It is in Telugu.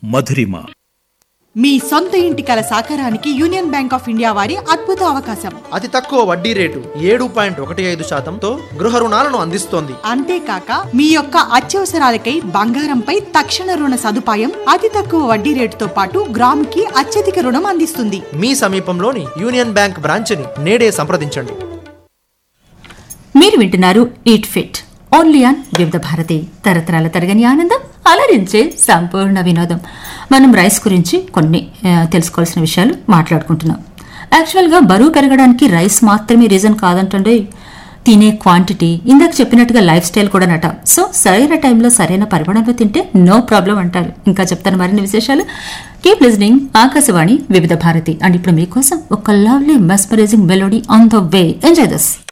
మధురిమ మీ సొంత ఇంటి కల సాకారానికి యూనియన్ బ్యాంక్ ఆఫ్ ఇండియా వారి అద్భుత అవకాశం అతి తక్కువ వడ్డీ రేటు ఏడు పాయింట్ ఒకటి ఐదు శాతంతో గృహ రుణాలను అందిస్తోంది అంతేకాక మీ యొక్క అత్యవసరాలకై బంగారంపై తక్షణ రుణ సదుపాయం అతి తక్కువ వడ్డీ రేటుతో పాటు గ్రాముకి అత్యధిక రుణం అందిస్తుంది మీ సమీపంలోని యూనియన్ బ్యాంక్ బ్రాంచ్ని నేడే సంప్రదించండి మీరు వింటున్నారు ఈట్ ఫిట్ ఓన్లీ ఆన్ వివిధ భారతి తరతరాల తరగని ఆనందం అలరించే సంపూర్ణ వినోదం మనం రైస్ గురించి కొన్ని ఆ, తెలుసుకోవాల్సిన విషయాలు మాట్లాడుకుంటున్నాం యాక్చువల్గా బరువు పెరగడానికి రైస్ మాత్రమే రీజన్ కాదంటండి తినే క్వాంటిటీ ఇందాక చెప్పినట్టుగా లైఫ్ స్టైల్ కూడా నట సో సరైన టైంలో సరైన పరిమాణంలో తింటే నో ప్రాబ్లం అంటారు ఇంకా చెప్తాను మరిన్ని విశేషాలు కీప్ లిజనింగ్ ఆకాశవాణి వివిధ భారతి అండ్ ఇప్పుడు మీకోసం ఒక lovely mesmerizing melody on the way enjoy thus